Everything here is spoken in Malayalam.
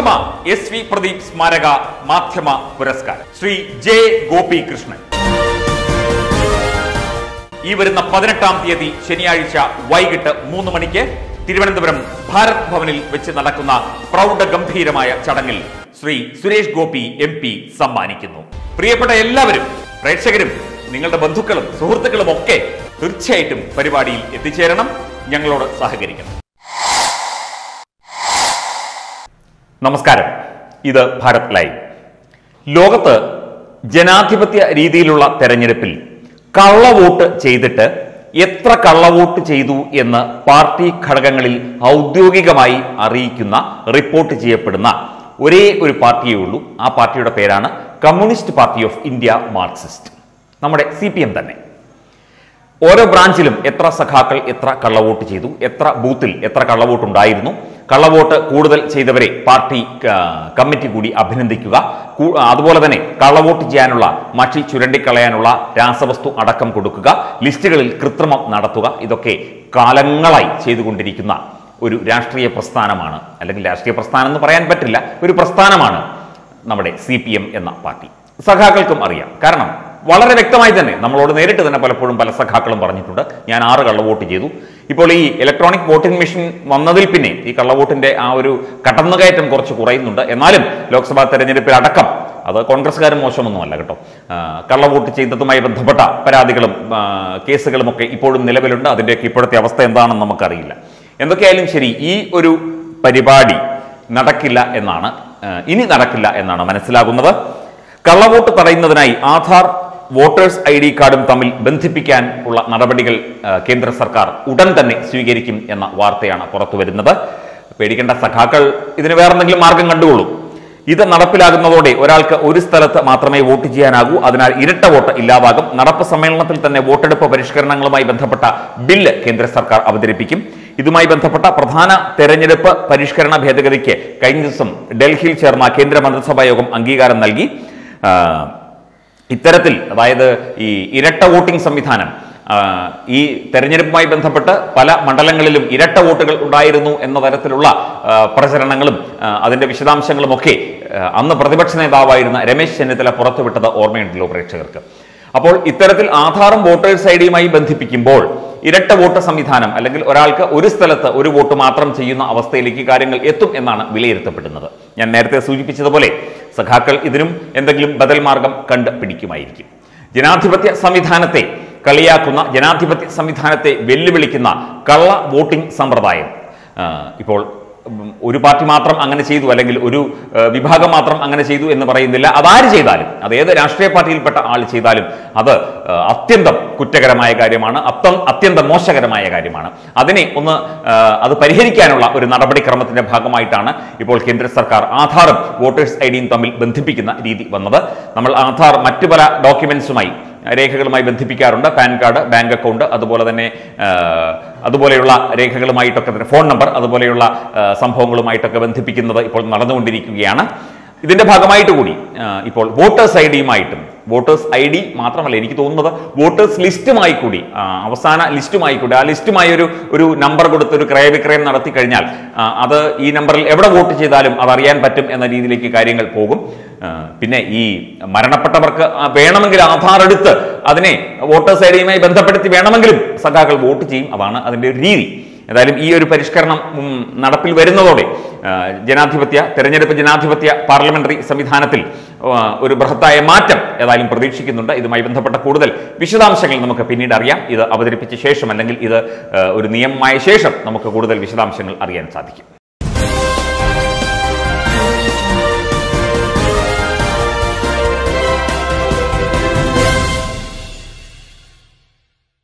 പ്രഥമ എസ് വി പ്രദീപ് സ്മാരക മാധ്യമ പുരസ്കാരം ശ്രീ ജെ ഗോപി കൃഷ്ണൻ ഈ വരുന്ന പതിനെട്ടാം തീയതി ശനിയാഴ്ച വൈകിട്ട് മൂന്ന് മണിക്ക് തിരുവനന്തപുരം ഭാരത് ഭവനിൽ വെച്ച് നടക്കുന്ന പ്രൗഢഗംഭീരമായ ചടങ്ങിൽ ശ്രീ സുരേഷ് ഗോപി എം പി സമ്മാനിക്കുന്നു പ്രിയപ്പെട്ട എല്ലാവരും പ്രേക്ഷകരും നിങ്ങളുടെ ബന്ധുക്കളും സുഹൃത്തുക്കളും ഒക്കെ തീർച്ചയായിട്ടും പരിപാടിയിൽ എത്തിച്ചേരണം ഞങ്ങളോട് സഹകരിക്കണം നമസ്കാരം ഇത് ഭാരത് ലൈവ് ലോകത്ത് ജനാധിപത്യ രീതിയിലുള്ള തെരഞ്ഞെടുപ്പിൽ കള്ളവോട്ട് ചെയ്തിട്ട് എത്ര കള്ളവോട്ട് ചെയ്തു എന്ന് പാർട്ടി ഘടകങ്ങളിൽ ഔദ്യോഗികമായി അറിയിക്കുന്ന റിപ്പോർട്ട് ചെയ്യപ്പെടുന്ന ഒരേ ഒരു പാർട്ടിയേ ഉള്ളൂ ആ പാർട്ടിയുടെ പേരാണ് communist party of India Marxist നമ്മുടെ സി തന്നെ ഓരോ ബ്രാഞ്ചിലും എത്ര സഖാക്കൾ എത്ര കള്ളവോട്ട് ചെയ്തു എത്ര ബൂത്തിൽ എത്ര കള്ളവോട്ട് ഉണ്ടായിരുന്നു കള്ളവോട്ട് കൂടുതൽ ചെയ്തവരെ പാർട്ടി ആ, കമ്മിറ്റി കൂടി അഭിനന്ദിക്കുക കൂ- അതുപോലെ തന്നെ കള്ളവോട്ട് ചെയ്യാനുള്ള മഷി ചുരണ്ടിക്കളയാനുള്ള രാസവസ്തു അടക്കം കൊടുക്കുക ലിസ്റ്റുകളിൽ കൃത്രിമം നടത്തുക ഇതൊക്കെ കാലങ്ങളായി ചെയ്തുകൊണ്ടിരിക്കുന്ന ഒരു രാഷ്ട്രീയ പ്രസ്ഥാനമാണ് അല്ലെങ്കിൽ രാഷ്ട്രീയ പ്രസ്ഥാനം എന്ന് പറയാൻ പറ്റില്ല ഒരു പ്രസ്ഥാനമാണ് നമ്മുടെ സി എന്ന പാർട്ടി സഖാക്കൾക്കും അറിയാം കാരണം വളരെ വ്യക്തമായി തന്നെ നമ്മളോട് നേരിട്ട് തന്നെ പലപ്പോഴും പല സഖാക്കളും പറഞ്ഞിട്ടുണ്ട് ഞാൻ ആറ് കള്ളവോട്ട് ചെയ്തു ഇപ്പോൾ ഈ ഇലക്ട്രോണിക് വോട്ടിംഗ് മെഷീൻ വന്നതിൽ പിന്നെ ഈ കള്ളവോട്ടിന്റെ ആ ഒരു കടന്നുകയറ്റം കുറച്ച് കുറയുന്നുണ്ട് എന്നാലും ലോക്സഭാ തെരഞ്ഞെടുപ്പിൽ അടക്കം അത് കോൺഗ്രസ്സുകാരും മോശമൊന്നുമല്ല കേട്ടോ ആ, കള്ളവോട്ട് ചെയ്തതുമായി ബന്ധപ്പെട്ട പരാതികളും ആ, കേസുകളും ഒക്കെ ഇപ്പോഴും നിലവിലുണ്ട് അതിൻ്റെയൊക്കെ ഇപ്പോഴത്തെ അവസ്ഥ എന്താണെന്ന് നമുക്കറിയില്ല എന്തൊക്കെയായാലും ശരി ഈ ഒരു പരിപാടി നടക്കില്ല എന്നാണ് ആ, ഇനി നടക്കില്ല എന്നാണ് മനസ്സിലാകുന്നത് കള്ളവോട്ട് തടയുന്നതിനായി ആധാർ വോട്ടേഴ്സ് ഐ ഡി കാർഡും തമ്മിൽ ബന്ധിപ്പിക്കാൻ ഉള്ള നടപടികൾ ആ, കേന്ദ്ര സർക്കാർ ഉടൻ തന്നെ സ്വീകരിക്കും എന്ന വാർത്തയാണ് പുറത്തു വരുന്നത് പേടിക്കേണ്ട സഖാക്കൾ ഇതിന് വേറെന്തെങ്കിലും മാർഗം കണ്ടുകൊള്ളും ഇത് നടപ്പിലാകുന്നതോടെ ഒരാൾക്ക് ഒരു സ്ഥലത്ത് മാത്രമേ വോട്ട് ചെയ്യാനാകൂ അതിനാൽ ഇരട്ട വോട്ട് ഇല്ലാതാകും നടപ്പ് സമ്മേളനത്തിൽ തന്നെ വോട്ടെടുപ്പ് പരിഷ്കരണങ്ങളുമായി ബന്ധപ്പെട്ട ബില്ല് കേന്ദ്ര സർക്കാർ അവതരിപ്പിക്കും ഇതുമായി ബന്ധപ്പെട്ട പ്രധാന തെരഞ്ഞെടുപ്പ് പരിഷ്കരണ ഭേദഗതിക്ക് കഴിഞ്ഞ ദിവസം ഡൽഹിയിൽ ചേർന്ന കേന്ദ്ര മന്ത്രിസഭാ യോഗം അംഗീകാരം നൽകി ആ, ഇത്തരത്തിൽ അതായത് ഈ ഇരട്ട വോട്ടിംഗ് സംവിധാനം ആ, ഈ തെരഞ്ഞെടുപ്പുമായി ബന്ധപ്പെട്ട് പല മണ്ഡലങ്ങളിലും ഇരട്ട വോട്ടുകൾ ഉണ്ടായിരുന്നു എന്ന തരത്തിലുള്ള ആ, പ്രചരണങ്ങളും ആ, അതിന്റെ വിശദാംശങ്ങളും ഒക്കെ ആ, അന്ന് പ്രതിപക്ഷ നേതാവായിരുന്ന രമേശ് ചെന്നിത്തല പുറത്തുവിട്ടത് ഓർമ്മയുണ്ടല്ലോ പ്രേക്ഷകർക്ക് അപ്പോൾ ഇത്തരത്തിൽ ആധാറും വോട്ടേഴ്സ് ഐ ഡിയുമായി ബന്ധിപ്പിക്കുമ്പോൾ ഇരട്ട വോട്ട് സംവിധാനം അല്ലെങ്കിൽ ഒരാൾക്ക് ഒരു സ്ഥലത്ത് ഒരു വോട്ട് മാത്രം ചെയ്യുന്ന അവസ്ഥയിലേക്ക് കാര്യങ്ങൾ എത്തും എന്നാണ് വിലയിരുത്തപ്പെടുന്നത് ഞാൻ നേരത്തെ സൂചിപ്പിച്ചതുപോലെ സഖാക്കൾ ഇതിനും എന്തെങ്കിലും ബദൽ മാർഗം കണ്ട് പിടിക്കുമായിരിക്കും ജനാധിപത്യ സംവിധാനത്തെ കളിയാക്കുന്ന ജനാധിപത്യ സംവിധാനത്തെ വെല്ലുവിളിക്കുന്ന കള്ള വോട്ടിംഗ് സമ്പ്രദായം ആ, ഇപ്പോൾ ഉം, ഒരു പാർട്ടി മാത്രം അങ്ങനെ ചെയ്തു അല്ലെങ്കിൽ ഒരു ആ, വിഭാഗം മാത്രം അങ്ങനെ ചെയ്തു എന്ന് പറയുന്നില്ല അതാര് ചെയ്താലും അത് ഏത് രാഷ്ട്രീയ പാർട്ടിയിൽപ്പെട്ട ആൾ ചെയ്താലും അത് ആ, അത്യന്തം കുറ്റകരമായ കാര്യമാണ് അത്യം അത്യന്തം മോശകരമായ കാര്യമാണ് അതിനെ ഒന്ന് ആ, അത് പരിഹരിക്കാനുള്ള ഒരു നടപടിക്രമത്തിന്റെ ഭാഗമായിട്ടാണ് ഇപ്പോൾ കേന്ദ്ര സർക്കാർ ആധാറും വോട്ടേഴ്സ് ഐ ഡിയും തമ്മിൽ ബന്ധിപ്പിക്കുന്ന രീതി വന്നത് നമ്മൾ ആധാർ മറ്റു പല ഡോക്യുമെന്റ്സുമായി രേഖകളുമായി ബന്ധിപ്പിക്കാറുണ്ട് പാൻ കാർഡ് ബാങ്ക് അക്കൗണ്ട് അതുപോലെ തന്നെ ആ, അതുപോലെയുള്ള രേഖകളുമായിട്ടൊക്കെ തന്നെ ഫോൺ നമ്പർ അതുപോലെയുള്ള ആ, സംഭവങ്ങളുമായിട്ടൊക്കെ ബന്ധിപ്പിക്കുന്നത് ഇപ്പോൾ നടന്നുകൊണ്ടിരിക്കുകയാണ് ഇതിന്റെ ഭാഗമായിട്ട് കൂടി ആ, ഇപ്പോൾ വോട്ടേഴ്സ് ഐ ഡിയുമായിട്ടും വോട്ടേഴ്സ് ഐ ഡി മാത്രമല്ല എനിക്ക് തോന്നുന്നത് വോട്ടേഴ്സ് ലിസ്റ്റുമായി കൂടി ആ, അവസാന ലിസ്റ്റുമായി കൂടി ആ ലിസ്റ്റുമായി ഒരു ഒരു നമ്പർ കൊടുത്ത് ഒരു ക്രയവിക്രയം നടത്തി കഴിഞ്ഞാൽ ആ, അത് ഈ നമ്പറിൽ എവിടെ വോട്ട് ചെയ്താലും അത് അറിയാൻ പറ്റും എന്ന രീതിയിലേക്ക് കാര്യങ്ങൾ പോകും ആ, പിന്നെ ഈ മരണപ്പെട്ടവർക്ക് ആ, വേണമെങ്കിൽ ആധാർ എടുത്ത് അതിനെ വോട്ടേഴ്സ് ഐ ഡിയുമായി ബന്ധപ്പെടുത്തി വേണമെങ്കിലും സഖാക്കൾ വോട്ട് ചെയ്യും അതാണ് അതിന്റെ ഒരു രീതി ഏതായാലും ഈ ഒരു പരിഷ്കരണം ഉം, നടപ്പിൽ വരുന്നതോടെ ആ, ജനാധിപത്യ തെരഞ്ഞെടുപ്പ് ജനാധിപത്യ പാർലമെന്ററി സംവിധാനത്തിൽ ആ, ഒരു ബൃഹത്തായ മാറ്റം ഏതായാലും പ്രതീക്ഷിക്കുന്നുണ്ട് ഇതുമായി ബന്ധപ്പെട്ട കൂടുതൽ വിശദാംശങ്ങൾ നമുക്ക് പിന്നീട് അറിയാം ഇത് അവതരിപ്പിച്ച ശേഷം അല്ലെങ്കിൽ ഇത് ആ, ഒരു നിയമമായ ശേഷം നമുക്ക് കൂടുതൽ വിശദാംശങ്ങൾ അറിയാൻ സാധിക്കും